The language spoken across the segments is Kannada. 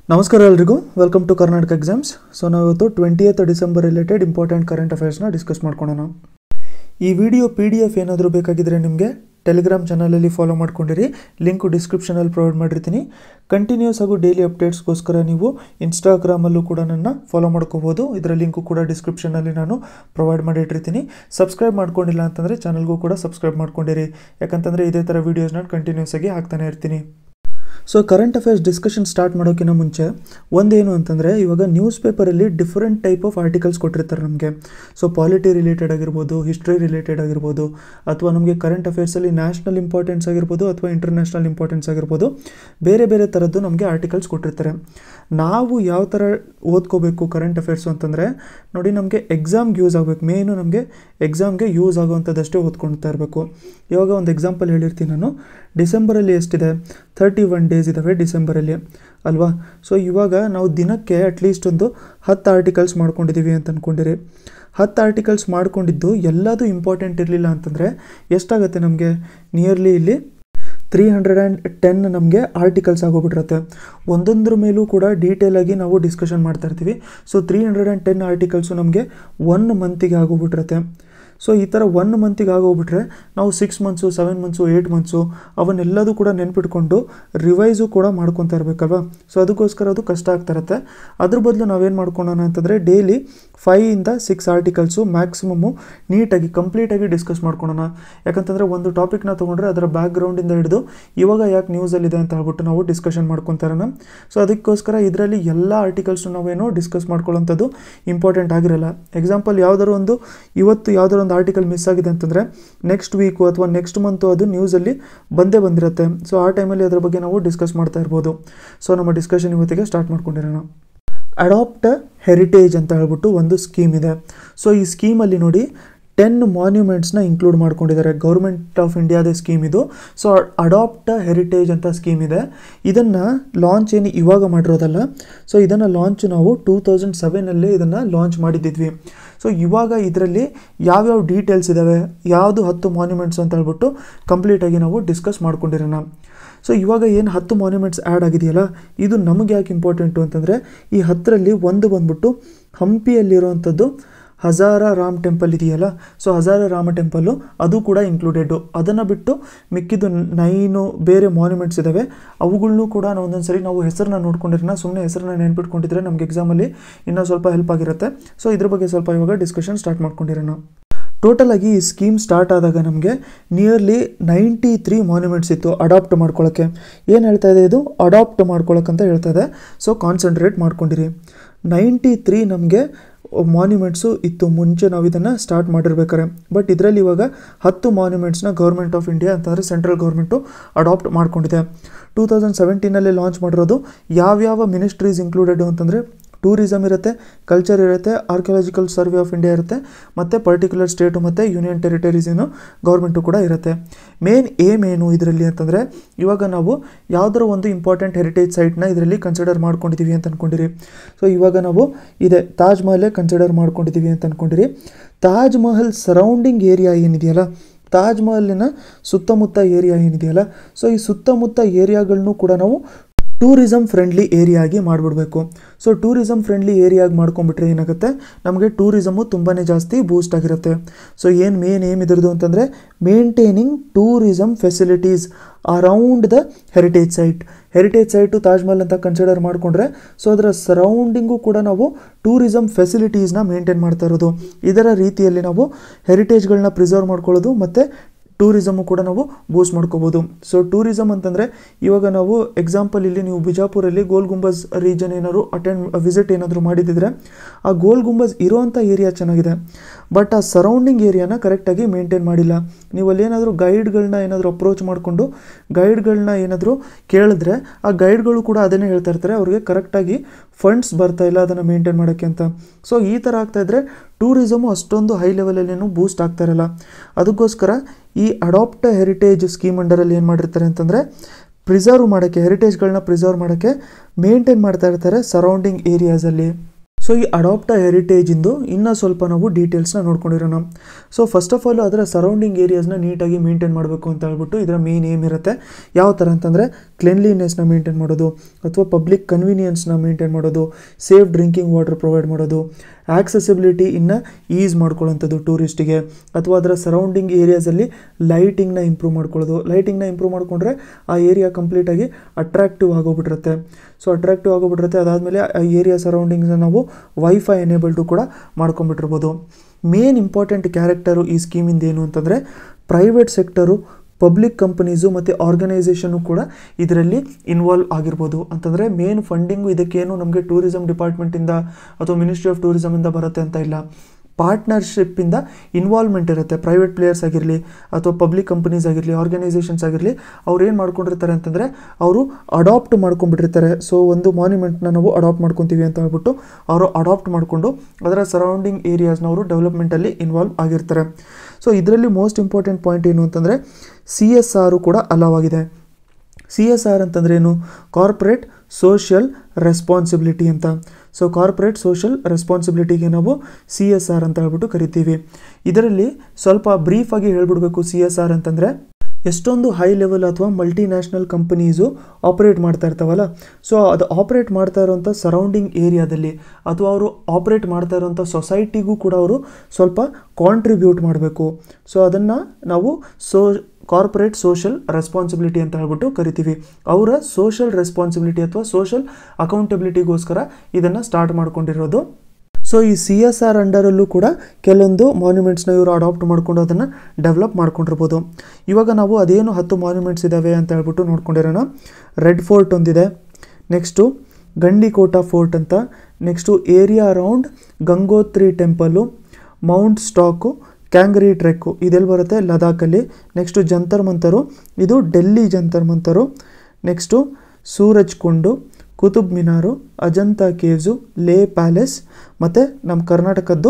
ನಮಸ್ಕಾರ ಎಲ್ರಿಗೂ welcome to Karnataka exams so ನಾವು ಇವತ್ತು twentieth December related important current ಅಫೇರ್ಸ್ನ ಡಿಸ್ಕಸ್ ಮಾಡ್ಕೊಳ್ಳೋಣ ಈ ವಿಡಿಯೋ ಪಿ ಡಿ ಎಫ್ ಏನಾದರೂ ಬೇಕಾಗಿದ್ದರೆ ನಿಮಗೆ ಟೆಲಿಗ್ರಾಮ್ ಚಾನಲಲ್ಲಿ ಫಾಲೋ ಮಾಡ್ಕೊಂಡಿರಿ ಲಿಂಕು ಡಿಸ್ಕ್ರಿಪ್ಷನಲ್ಲಿ ಪ್ರೊವೈಡ್ ಮಾಡಿರ್ತೀನಿ ಕಂಟಿನ್ಯೂಸ್ ಹಾಗೂ ಡೈಲಿ ಅಪ್ಡೇಟ್ಸ್ಗೋಸ್ಕರ ನೀವು ಇನ್ಸ್ಟಾಗ್ರಾಮಲ್ಲೂ ಕೂಡ ನನ್ನ ಫಾಲೋ ಮಾಡ್ಕೋಬೋದು ಇದರ ಲಿಂಕು ಕೂಡ ಡಿಸ್ಕ್ರಿಪ್ಷನಲ್ಲಿ ನಾನು ಪ್ರೊವೈಡ್ ಮಾಡಿಟ್ಟಿರ್ತೀನಿ ಸಬ್ಸ್ಕ್ರೈಬ್ ಮಾಡ್ಕೊಂಡಿಲ್ಲ ಅಂತಂದರೆ ಚಾನಲ್ಗೂ ಕೂಡ ಸಬ್ಸ್ಕ್ರೈಬ್ ಮಾಡ್ಕೊಂಡಿರಿ ಯಾಕಂತಂದರೆ ಇದೇ ಥರ ವೀಡಿಯೋಸ್ನ ಕಂಟಿನ್ಯೂಸ್ ಆಗಿ ಹಾಕ್ತಾನೆ ಇರ್ತೀನಿ so current affairs discussion start ಮಾಡೋಕ್ಕಿಂತ ಮುಂಚೆ ಒಂದೇನು ಅಂತಂದರೆ ಇವಾಗ ನ್ಯೂಸ್ ಪೇಪರಲ್ಲಿ ಡಿಫ್ರೆಂಟ್ ಟೈಪ್ ಆಫ್ ಆರ್ಟಿಕಲ್ಸ್ ಕೊಟ್ಟಿರ್ತಾರೆ ನಮಗೆ ಸೊ ಪಾಲಿಟಿ ರಿಲೇಟೆಡ್ ಆಗಿರ್ಬೋದು ಹಿಸ್ಟ್ರಿ ರಿಲೇಟೆಡ್ ಆಗಿರ್ಬೋದು ಅಥವಾ ನಮಗೆ ಕರೆಂಟ್ ಅಫೇರ್ಸಲ್ಲಿ ನ್ಯಾಷನಲ್ ಇಂಪಾರ್ಟೆನ್ಸ್ ಆಗಿರ್ಬೋದು ಅಥವಾ ಇಂಟರ್ನ್ಯಾಷನಲ್ ಇಂಪಾರ್ಟೆನ್ಸ್ ಆಗಿರ್ಬೋದು ಬೇರೆ ಬೇರೆ ಥರದ್ದು ನಮಗೆ ಆರ್ಟಿಕಲ್ಸ್ ಕೊಟ್ಟಿರ್ತಾರೆ ನಾವು ಯಾವ ಥರ ಓದ್ಕೋಬೇಕು ಕರೆಂಟ್ ಅಫೇರ್ಸು ಅಂತಂದರೆ ನೋಡಿ ನಮಗೆ ಎಕ್ಸಾಮ್ಗೆ ಯೂಸ್ ಆಗಬೇಕು ಮೇಯ್ನು ನಮಗೆ ಎಕ್ಸಾಮ್ಗೆ ಯೂಸ್ ಆಗುವಂಥದ್ದಷ್ಟೇ ಓದ್ಕೊಳ್ತಾ ಇರಬೇಕು ಇವಾಗ ಒಂದು ಎಕ್ಸಾಂಪಲ್ ಹೇಳಿರ್ತೀನಿ ನಾನು ಡಿಸೆಂಬರಲ್ಲಿ ಎಷ್ಟಿದೆ ತರ್ಟಿ ಒನ್ ಡೇಸ್ ಇದ್ದಾವೆ ಡಿಸೆಂಬರಲ್ಲಿ ಅಲ್ವಾ ಸೊ ಇವಾಗ ನಾವು ದಿನಕ್ಕೆ ಅಟ್ಲೀಸ್ಟ್ ಒಂದು ಹತ್ತು ಆರ್ಟಿಕಲ್ಸ್ ಮಾಡ್ಕೊಂಡಿದ್ದೀವಿ ಅಂತ ಅಂದ್ಕೊಂಡಿರಿ ಹತ್ತು ಆರ್ಟಿಕಲ್ಸ್ ಮಾಡ್ಕೊಂಡಿದ್ದು ಎಲ್ಲದೂ ಇಂಪಾರ್ಟೆಂಟ್ ಇರಲಿಲ್ಲ ಅಂತಂದರೆ ಎಷ್ಟಾಗುತ್ತೆ ನಮಗೆ ನಿಯರ್ಲಿ ಇಲ್ಲಿ ತ್ರೀ ಹಂಡ್ರೆಡ್ ಆ್ಯಂಡ್ ಟೆನ್ ನಮಗೆ ಆರ್ಟಿಕಲ್ಸ್ ಆಗೋಗ್ಬಿಟ್ಟಿರುತ್ತೆ ಒಂದೊಂದ್ರ ಮೇಲೂ ಕೂಡ ಡೀಟೇಲಾಗಿ ನಾವು ಡಿಸ್ಕಷನ್ ಮಾಡ್ತಾ ಇರ್ತೀವಿ so three hundred and ten articles ನಮಗೆ ಒನ್ ಮಂತಿಗೆ ಆಗೋಗ್ಬಿಟ್ಟಿರುತ್ತೆ ಸೊ ಈ ಥರ ಒನ್ ಮಂತಿಗೆ ಆಗೋಗ್ಬಿಟ್ರೆ ನಾವು six months seven months eight months ಅವನ್ನೆಲ್ಲದೂ ಕೂಡ ನೆನ್ಪಿಟ್ಕೊಂಡು ರಿವೈಸು ಕೂಡ ಮಾಡ್ಕೊತಾ ಇರಬೇಕಲ್ವ ಸೊ ಅದಕ್ಕೋಸ್ಕರ ಅದು ಕಷ್ಟ ಆಗ್ತಾ ಇರುತ್ತೆ ಅದ್ರ ಬದಲು ನಾವೇನು ಮಾಡ್ಕೊಳ್ಳೋಣ ಅಂತಂದರೆ ಡೈಲಿ ಫೈಯಿಂದ ಸಿಕ್ಸ್ ಆರ್ಟಿಕಲ್ಸು ಮ್ಯಾಕ್ಸಿಮಮ್ಮು ನೀಟಾಗಿ ಕಂಪ್ಲೀಟಾಗಿ ಡಿಸ್ಕಸ್ ಮಾಡ್ಕೊಳ್ಳೋಣ ಯಾಕಂತಂದರೆ ಒಂದು ಟಾಪಿಕ್ನ ತೊಗೊಂಡ್ರೆ ಅದರ ಬ್ಯಾಕ್ಗ್ರೌಂಡಿಂದ ಹಿಡಿದು ಇವಾಗ ಯಾಕೆ ನ್ಯೂಸಲ್ಲಿದೆ ಅಂತ ಹೇಳ್ಬಿಟ್ಟು ನಾವು ಡಿಸ್ಕಷನ್ ಮಾಡ್ಕೊತಾರಣ ಸೊ ಅದಕ್ಕೋಸ್ಕರ ಇದರಲ್ಲಿ ಎಲ್ಲ ಆರ್ಟಿಕಲ್ಸು ನಾವೇನೋ ಡಿಸ್ಕಸ್ ಮಾಡ್ಕೊಳ್ಳೋಂಥದ್ದು ಇಂಪಾರ್ಟೆಂಟ್ ಆಗಿರಲ್ಲ ಎಕ್ಸಾಂಪಲ್ ಯಾವುದಾದ್ರು ಒಂದು ಇವತ್ತು ಯಾವುದಾದ್ರು ಒಂದು ಆರ್ಟಿಕಲ್ ಮಿಸ್ ಆಗಿದೆ ಅಂತಂದರೆ ನೆಕ್ಸ್ಟ್ ವೀಕು ಅಥವಾ ನೆಕ್ಸ್ಟ್ ಮಂತು ಅದು ನ್ಯೂಸಲ್ಲಿ ಬಂದೇ ಬಂದಿರುತ್ತೆ ಸೊ ಆ ಟೈಮಲ್ಲಿ ಅದರ ಬಗ್ಗೆ ನಾವು ಡಿಸ್ಕಸ್ ಮಾಡ್ತಾ ಇರ್ಬೋದು ಸೊ ನಮ್ಮ ಡಿಸ್ಕಷನ್ ಇವತ್ತಿಗೆ ಸ್ಟಾರ್ಟ್ ಮಾಡ್ಕೊಂಡಿರೋಣ ಅಡಾಪ್ಟ್ ಹೆರಿಟೇಜ್ ಅಂತ ಹೇಳ್ಬಿಟ್ಟು ಒಂದು ಸ್ಕೀಮ್ ಇದೆ ಸೊ ಈ ಸ್ಕೀಮಲ್ಲಿ ನೋಡಿ ಟೆನ್ ಮಾನ್ಯುಮೆಂಟ್ಸ್ನ ಇನ್ಕ್ಲೂಡ್ ಮಾಡ್ಕೊಂಡಿದ್ದಾರೆ ಗೌರ್ಮೆಂಟ್ ಆಫ್ ಇಂಡಿಯಾದ ಸ್ಕೀಮ್ ಇದು ಸೊ ಅಡಾಪ್ಟ್ ಹೆರಿಟೇಜ್ ಅಂತ ಸ್ಕೀಮ್ ಇದೆ ಇದನ್ನು ಲಾಂಚ್ ಏನು ಇವಾಗ ಮಾಡಿರೋದಲ್ಲ ಸೊ ಇದನ್ನು ಲಾಂಚ್ ನಾವು ಟೂ ತೌಸಂಡ್ ಸೆವೆನಲ್ಲೇ ಇದನ್ನು ಲಾಂಚ್ ಮಾಡಿದ್ದಿದ್ವಿ ಸೊ ಇವಾಗ ಇದರಲ್ಲಿ ಯಾವ್ಯಾವ ಡೀಟೇಲ್ಸ್ ಇದ್ದಾವೆ ಯಾವುದು ಹತ್ತು ಮಾನ್ಯುಮೆಂಟ್ಸ್ ಅಂತ ಹೇಳ್ಬಿಟ್ಟು ಕಂಪ್ಲೀಟಾಗಿ ನಾವು ಡಿಸ್ಕಸ್ ಮಾಡ್ಕೊಂಡಿರೋಣ ಸೊ ಇವಾಗ ಏನು ಹತ್ತು ಮಾನ್ಯುಮೆಂಟ್ಸ್ ಆ್ಯಡ್ ಆಗಿದೆಯಲ್ಲ ಇದು ನಮಗೆ ಯಾಕೆ ಇಂಪಾರ್ಟೆಂಟು ಅಂತಂದರೆ ಈ ಹತ್ತರಲ್ಲಿ ಒಂದು ಬಂದ್ಬಿಟ್ಟು ಹಂಪಿಯಲ್ಲಿರುವಂಥದ್ದು ಹಜಾರ ರಾಮ್ ಟೆಂಪಲ್ ಇದೆಯಲ್ಲ ಸೊ ಹಜಾರ ರಾಮ ಟೆಂಪಲ್ಲು ಅದು ಕೂಡ ಇನ್ಕ್ಲೂಡೆಡು ಅದನ್ನು ಬಿಟ್ಟು ಮಿಕ್ಕಿದ್ದು ನೈನು ಬೇರೆ ಮಾನ್ಯುಮೆಂಟ್ಸ್ ಇದ್ದಾವೆ ಅವುಗಳನ್ನೂ ಕೂಡ ನಾವು ಒಂದೊಂದು ಸರಿ ನಾವು ಹೆಸರನ್ನ ನೋಡ್ಕೊಂಡಿರೋಣ ಸುಮ್ಮನೆ ಹೆಸರನ್ನ ನೆನ್ಪಿಟ್ಕೊಂಡಿದ್ರೆ ನಮಗೆ ಎಕ್ಸಾಮಲ್ಲಿ ಇನ್ನೂ ಸ್ವಲ್ಪ ಹೆಲ್ಪ್ ಆಗಿರುತ್ತೆ ಸೊ ಇದ್ರ ಬಗ್ಗೆ ಸ್ವಲ್ಪ ಇವಾಗ ಡಿಸ್ಕಷನ್ ಸ್ಟಾರ್ಟ್ ಮಾಡ್ಕೊಂಡಿರೋಣ ಟೋಟಲ್ ಆಗಿ ಈ ಸ್ಕೀಮ್ ಸ್ಟಾರ್ಟ್ ಆದಾಗ ನಮಗೆ ನಿಯರ್ಲಿ ನೈಂಟಿ ತ್ರೀ ಮಾನ್ಯುಮೆಂಟ್ಸ್ ಇತ್ತು ಅಡಾಪ್ಟ್ ಮಾಡ್ಕೊಳ್ಳೋಕ್ಕೆ ಏನು ಹೇಳ್ತಾ ಇದೆ ಇದು ಅಡಾಪ್ಟ್ ಮಾಡ್ಕೊಳ್ಳೋಕ್ಕಂತ ಹೇಳ್ತಾ ಇದೆ ಸೊ ಕಾನ್ಸಂಟ್ರೇಟ್ ಮಾಡ್ಕೊಂಡಿರಿ ನೈಂಟಿ ತ್ರೀ ನಮಗೆ ಮಾನ್ಯುಮೆಂಟ್ಸು ಇತ್ತು ಮುಂಚೆ ನಾವು ಇದನ್ನು ಸ್ಟಾರ್ಟ್ ಮಾಡಿರ್ಬೇಕಾರೆ ಬಟ್ ಇದರಲ್ಲಿ ಇವಾಗ ಹತ್ತು ಮಾನ್ಯುಮೆಂಟ್ಸ್ನ ಗೌರ್ಮೆಂಟ್ ಆಫ್ ಇಂಡಿಯಾ ಅಂತಂದರೆ ಸೆಂಟ್ರಲ್ ಗೌರ್ಮೆಂಟು ಅಡಾಪ್ಟ್ ಮಾಡ್ಕೊಂಡಿದೆ ಟೂ ತೌಸಂಡ್ ಸೆವೆಂಟೀನಲ್ಲಿ ಲಾಂಚ್ ಮಾಡಿರೋದು ಯಾವ್ಯಾವ ಮಿನಿಸ್ಟ್ರೀಸ್ ಇನ್ಕ್ಲೂಡೆಡ್ ಅಂತಂದರೆ ಟೂರಿಸಮ್ ಇರುತ್ತೆ ಕಲ್ಚರ್ ಇರುತ್ತೆ ಆರ್ಕಿಯಾಲಜಿಕಲ್ ಸರ್ವೆ ಆಫ್ ಇಂಡಿಯಾ ಇರುತ್ತೆ ಮತ್ತು ಪರ್ಟಿಕ್ಯುಲರ್ ಸ್ಟೇಟು ಮತ್ತು ಯೂನಿಯನ್ ಟೆರಿಟರೀಸಿನು ಗೌರ್ಮೆಂಟು ಕೂಡ ಇರುತ್ತೆ ಮೇನ್ ಏಮ್ ಏನು ಇದರಲ್ಲಿ ಅಂತಂದರೆ ಇವಾಗ ನಾವು ಯಾವುದರ ಒಂದು ಇಂಪಾರ್ಟೆಂಟ್ ಹೆರಿಟೇಜ್ ಸೈಟ್ನ ಇದರಲ್ಲಿ ಕನ್ಸಿಡರ್ ಮಾಡ್ಕೊಂಡಿದ್ದೀವಿ ಅಂತ ಅಂದ್ಕೊಂಡಿರಿ ಸೊ ಇವಾಗ ನಾವು ಇದೆ ತಾಜ್ ಮಹಲೇ ಕನ್ಸಿಡರ್ ಮಾಡ್ಕೊಂಡಿದ್ದೀವಿ ಅಂತ ಅಂದ್ಕೊಂಡಿರಿ ತಾಜ್ ಮಹಲ್ ಸರೌಂಡಿಂಗ್ ಏರಿಯಾ ಏನಿದೆಯಲ್ಲ ತಾಜ್ ಮಹಲಿನ ಸುತ್ತಮುತ್ತ ಏರಿಯಾ ಏನಿದೆಯಲ್ಲ ಸೊ ಈ ಸುತ್ತಮುತ್ತ ಏರಿಯಾಗಳನ್ನೂ ಕೂಡ ನಾವು ಟೂರಿಸಮ್ ಫ್ರೆಂಡ್ಲಿ ಏರಿಯಾ ಆಗಿ ಮಾಡಿಬಿಡ್ಬೇಕು ಸೊ ಟೂರಿಸಮ್ ಫ್ರೆಂಡ್ಲಿ ಏರಿಯಾ ಆಗಿ ಮಾಡ್ಕೊಂಡ್ಬಿಟ್ರೆ ಏನಾಗುತ್ತೆ ನಮಗೆ ಟೂರಿಸಮು ತುಂಬಾ ಜಾಸ್ತಿ ಬೂಸ್ಟ್ ಆಗಿರುತ್ತೆ ಸೊ ಏನು ಮೇನ್ ಏಮ್ ಇದ್ರದ್ದು ಅಂತಂದರೆ maintaining tourism facilities around the heritage site heritage site Taj Mahal ಅಂತ ಕನ್ಸಿಡರ್ ಮಾಡಿಕೊಂಡ್ರೆ ಸೊ ಅದರ ಸರೌಂಡಿಂಗು ಕೂಡ ನಾವು ಟೂರಿಸಮ್ ಫೆಸಿಲಿಟೀಸ್ನ ಮೇಂಟೈನ್ ಮಾಡ್ತಾ ಇರೋದು ಇದರ ರೀತಿಯಲ್ಲಿ ನಾವು ಹೆರಿಟೇಜ್ಗಳನ್ನ ಪ್ರಿಸರ್ವ್ ಮಾಡ್ಕೊಳ್ಳೋದು ಮತ್ತು ಟೂರಿಸಮು ಕೂಡ ನಾವು ಬೂಸ್ಟ್ ಮಾಡ್ಕೋಬೋದು ಸೊ ಟೂರಿಸಮ್ ಅಂತಂದರೆ ಇವಾಗ ನಾವು ಎಕ್ಸಾಂಪಲ್ ಇಲ್ಲಿ ನೀವು ಬಿಜಾಪುರಲ್ಲಿ ಗೋಲ್ ಗುಂಬಜ್ ರೀಜನ್ ಏನಾದ್ರು ಅಟೆಂಡ್ ವಿಸಿಟ್ ಏನಾದರೂ ಮಾಡಿದಿದ್ರೆ ಆ ಗೋಲ್ ಗುಂಬಜ್ ಇರೋವಂಥ ಏರಿಯಾ ಚೆನ್ನಾಗಿದೆ ಬಟ್ ಆ ಸರೌಂಡಿಂಗ್ ಏರಿಯಾನ ಕರೆಕ್ಟಾಗಿ ಮೇಂಟೈನ್ ಮಾಡಿಲ್ಲ ನೀವು ಅಲ್ಲೇನಾದರೂ ಗೈಡ್ಗಳನ್ನ ಏನಾದರೂ ಅಪ್ರೋಚ್ ಮಾಡಿಕೊಂಡು ಗೈಡ್ಗಳನ್ನ ಏನಾದರೂ ಕೇಳಿದ್ರೆ ಆ ಗೈಡ್ಗಳು ಕೂಡ ಅದನ್ನೇ ಹೇಳ್ತಾ ಇರ್ತಾರೆ ಅವ್ರಿಗೆ ಕರೆಕ್ಟಾಗಿ ಫಂಡ್ಸ್ ಬರ್ತಾ ಇಲ್ಲ ಅದನ್ನು ಮೇಂಟೈನ್ ಮಾಡೋಕ್ಕೆ ಅಂತ ಸೊ ಈ ಥರ ಆಗ್ತಾಯಿದ್ರೆ ಟೂರಿಸಮು ಅಷ್ಟೊಂದು ಹೈ ಲೆವೆಲಲ್ಲೇನು ಬೂಸ್ಟ್ ಆಗ್ತಾ ಇರಲ್ಲ ಅದಕ್ಕೋಸ್ಕರ ಈ ಅಡಾಪ್ಟ್ ಹೆರಿಟೇಜ್ ಸ್ಕೀಮ್ ಅಂಡರಲ್ಲಿ ಏನು ಮಾಡಿರ್ತಾರೆ ಅಂತಂದರೆ ಪ್ರಿಸರ್ವ್ ಮಾಡೋಕ್ಕೆ ಹೆರಿಟೇಜ್ಗಳನ್ನ ಪ್ರಿಸರ್ವ್ ಮಾಡೋಕ್ಕೆ ಮೇಂಟೈನ್ ಮಾಡ್ತಾ ಇರ್ತಾರೆ ಸರೌಂಡಿಂಗ್ ಏರಿಯಾಸಲ್ಲಿ ಸೊ ಈ ಅಡಾಪ್ಟ ಹೆರಿಟೇಜಿಂದು ಇನ್ನೂ ಸ್ವಲ್ಪ ನಾವು ಡೀಟೇಲ್ಸ್ನ ನೋಡ್ಕೊಂಡಿರೋಣ ಸೊ ಫಸ್ಟ್ ಆಫ್ ಆಲ್ ಅದರ ಸರೌಂಡಿಂಗ್ ಏರಿಯಾಸ್ನ ನೀಟಾಗಿ ಮೇಂಟೈನ್ ಮಾಡಬೇಕು ಅಂತ ಹೇಳ್ಬಿಟ್ಟು ಇದರ ಮೇನ್ ಏಮ್ ಇರುತ್ತೆ ಯಾವ ಥರ ಅಂತಂದರೆ ಕ್ಲೆನ್ಲಿನೆಸ್ನ ಮೇಂಟೈನ್ ಮಾಡೋದು ಅಥವಾ ಪಬ್ಲಿಕ್ ಕನ್ವೀನಿಯನ್ಸ್ನ ಮೇಂಟೈನ್ ಮಾಡೋದು ಸೇಫ್ ಡ್ರಿಂಕಿಂಗ್ ವಾಟರ್ ಪ್ರೊವೈಡ್ ಮಾಡೋದು ಆಕ್ಸೆಸಿಬಿಲಿಟಿ ಇನ್ನು ಈಸ್ ಮಾಡ್ಕೊಳ್ಳೋಂಥದ್ದು ಟೂರಿಸ್ಟಿಗೆ ಅಥವಾ ಅದರ ಸರೌಂಡಿಂಗ್ ಏರಿಯಾಸಲ್ಲಿ ಲೈಟಿಂಗ್ನ ಇಂಪ್ರೂವ್ ಮಾಡ್ಕೊಳ್ಳೋದು ಲೈಟಿಂಗ್ನ ಇಂಪ್ರೂವ್ ಮಾಡಿಕೊಂಡ್ರೆ ಆ ಏರಿಯಾ ಕಂಪ್ಲೀಟಾಗಿ ಅಟ್ರಾಕ್ಟಿವ್ ಆಗೋಗ್ಬಿಟ್ಟಿರುತ್ತೆ ಸೊ ಅಟ್ರಾಕ್ಟಿವ್ ಆಗೋಗ್ಬಿಟ್ಟಿರುತ್ತೆ ಅದಾದಮೇಲೆ ಆ ಏರಿಯಾ ಸರೌಂಡಿಂಗ್ಸ್ನ ನಾವು ವೈಫೈ ಎನೇಬಲ್ಡು ಕೂಡ ಮಾಡ್ಕೊಂಬಿಟ್ಟಿರ್ಬೋದು ಮೇನ್ ಇಂಪಾರ್ಟೆಂಟ್ ಕ್ಯಾರೆಕ್ಟರು ಈ ಸ್ಕೀಮಿಂದ ಏನು ಅಂತಂದರೆ ಪ್ರೈವೇಟ್ ಸೆಕ್ಟರು ಪಬ್ಲಿಕ್ ಕಂಪನೀಸು ಮತ್ತು ಆರ್ಗನೈಸೇಷನು ಕೂಡ ಇದರಲ್ಲಿ ಇನ್ವಾಲ್ವ್ ಆಗಿರ್ಬೋದು ಅಂತಂದರೆ ಮೇನ್ ಫಂಡಿಂಗು ಇದಕ್ಕೇನು ನಮಗೆ ಟೂರಿಸಮ್ ಡಿಪಾರ್ಟ್ಮೆಂಟಿಂದ ಅಥವಾ ಮಿನಿಸ್ಟ್ರಿ ಆಫ್ ಟೂರಿಸಮಿಂದ ಬರುತ್ತೆ ಅಂತ ಇಲ್ಲ ಪಾರ್ಟ್ನರ್ಶಿಪ್ಪಿಂದ ಇನ್ವಾಲ್ವ್ಮೆಂಟ್ ಇರುತ್ತೆ ಪ್ರೈವೇಟ್ ಪ್ಲೇಯರ್ಸ್ ಆಗಿರಲಿ ಅಥವಾ ಪಬ್ಲಿಕ್ ಕಂಪನೀಸ್ ಆಗಿರಲಿ ಆರ್ಗನೈಸೇಷನ್ಸ್ ಆಗಿರಲಿ ಅವ್ರು ಏನು ಮಾಡ್ಕೊಂಡಿರ್ತಾರೆ ಅಂತಂದರೆ ಅವರು ಅಡಾಪ್ಟ್ ಮಾಡ್ಕೊಂಡ್ಬಿಟ್ಟಿರ್ತಾರೆ ಸೊ ಒಂದು ಮಾನ್ಯುಮೆಂಟ್ನ ನಾವು ಅಡಾಪ್ಟ್ ಮಾಡ್ಕೊತೀವಿ ಅಂತ ಹೇಳ್ಬಿಟ್ಟು ಅವರು ಅಡಾಪ್ಟ್ ಮಾಡಿಕೊಂಡು ಅದರ ಸರೌಂಡಿಂಗ್ ಏರಿಯಾಸ್ನ ಅವರು ಡೆವಲಪ್ಮೆಂಟಲ್ಲಿ ಇನ್ವಾಲ್ವ್ ಆಗಿರ್ತಾರೆ ಸೊ ಇದರಲ್ಲಿ ಮೋಸ್ಟ್ ಇಂಪಾರ್ಟೆಂಟ್ ಪಾಯಿಂಟ್ ಏನು ಅಂತಂದರೆ ಸಿ ಎಸ್ ಆರು ಕೂಡ ಅಲಾವ್ ಆಗಿದೆ ಸಿ ಎಸ್ ಆರ್ ಅಂತಂದ್ರೆ ಏನು ಕಾರ್ಪೊರೇಟ್ ಸೋಷಿಯಲ್ ರೆಸ್ಪಾನ್ಸಿಬಿಲಿಟಿ ಅಂತ ಸೊ ಕಾರ್ಪೊರೇಟ್ ಸೋಷಿಯಲ್ ರೆಸ್ಪಾನ್ಸಿಬಿಲಿಟಿಗೆ ನಾವು ಸಿ ಎಸ್ ಆರ್ ಅಂತ ಹೇಳ್ಬಿಟ್ಟು ಕರಿತೀವಿ ಇದರಲ್ಲಿ ಸ್ವಲ್ಪ ಬ್ರೀಫಾಗಿ ಹೇಳ್ಬಿಡ್ಬೇಕು ಸಿ ಎಸ್ ಆರ್ ಅಂತಂದರೆ ಎಷ್ಟೊಂದು ಹೈ ಲೆವೆಲ್ ಅಥವಾ ಮಲ್ಟಿನ್ಯಾಷನಲ್ ಕಂಪನೀಸು ಆಪ್ರೇಟ್ ಮಾಡ್ತಾ ಇರ್ತಾವಲ್ಲ ಸೊ ಅದು ಆಪ್ರೇಟ್ ಮಾಡ್ತಾ ಇರೋಂಥ ಸರೌಂಡಿಂಗ್ ಏರಿಯಾದಲ್ಲಿ ಅಥವಾ ಅವರು ಆಪ್ರೇಟ್ ಮಾಡ್ತಾ ಇರೋಂಥ ಸೊಸೈಟಿಗೂ ಕೂಡ ಅವರು ಸ್ವಲ್ಪ ಕಾಂಟ್ರಿಬ್ಯೂಟ್ ಮಾಡಬೇಕು ಸೊ ಅದನ್ನು ನಾವು ಸೋ ಕಾರ್ಪೊರೇಟ್ ಸೋಷಲ್ ರೆಸ್ಪಾನ್ಸಿಬಿಲಿಟಿ ಅಂತ ಹೇಳ್ಬಿಟ್ಟು ಕರಿತೀವಿ ಅವರ ಸೋಷಲ್ ರೆಸ್ಪಾನ್ಸಿಬಿಲಿಟಿ ಅಥವಾ ಸೋಷಲ್ ಅಕೌಂಟಬಿಲಿಟಿಗೋಸ್ಕರ ಇದನ್ನು ಸ್ಟಾರ್ಟ್ ಮಾಡ್ಕೊಂಡಿರೋದು ಸೊ ಈ ಸಿ ಎಸ್ ಆರ್ ಅಂಡರಲ್ಲೂ ಕೂಡ ಕೆಲವೊಂದು ಮಾನ್ಯುಮೆಂಟ್ಸ್ನ ಇವರು ಅಡಾಪ್ಟ್ ಮಾಡ್ಕೊಂಡು ಅದನ್ನು ಡೆವಲಪ್ ಮಾಡ್ಕೊಂಡಿರ್ಬೋದು ಇವಾಗ ನಾವು ಅದೇನು ಹತ್ತು ಮಾನ್ಯುಮೆಂಟ್ಸ್ ಇದ್ದಾವೆ ಅಂತ ಹೇಳ್ಬಿಟ್ಟು ನೋಡ್ಕೊಂಡಿರೋಣ ರೆಡ್ ಫೋರ್ಟ್ ಒಂದಿದೆ ನೆಕ್ಸ್ಟು ಗಂಡಿಕೋಟ ಫೋರ್ಟ್ ಅಂತ next area around Gangotri temple mount Stok Kangri trek ಇದೆಲ್ಲಿ ಬರುತ್ತೆ ಲದಾಖಲ್ಲಿ ನೆಕ್ಸ್ಟು ಜಂತರ್ ಮಂತರು ಇದು Delhi Jantar Mantar next Suraj Kund Qutub Minar Ajanta caves Leh palace ಮತ್ತು ನಮ್ಮ ಕರ್ನಾಟಕದ್ದು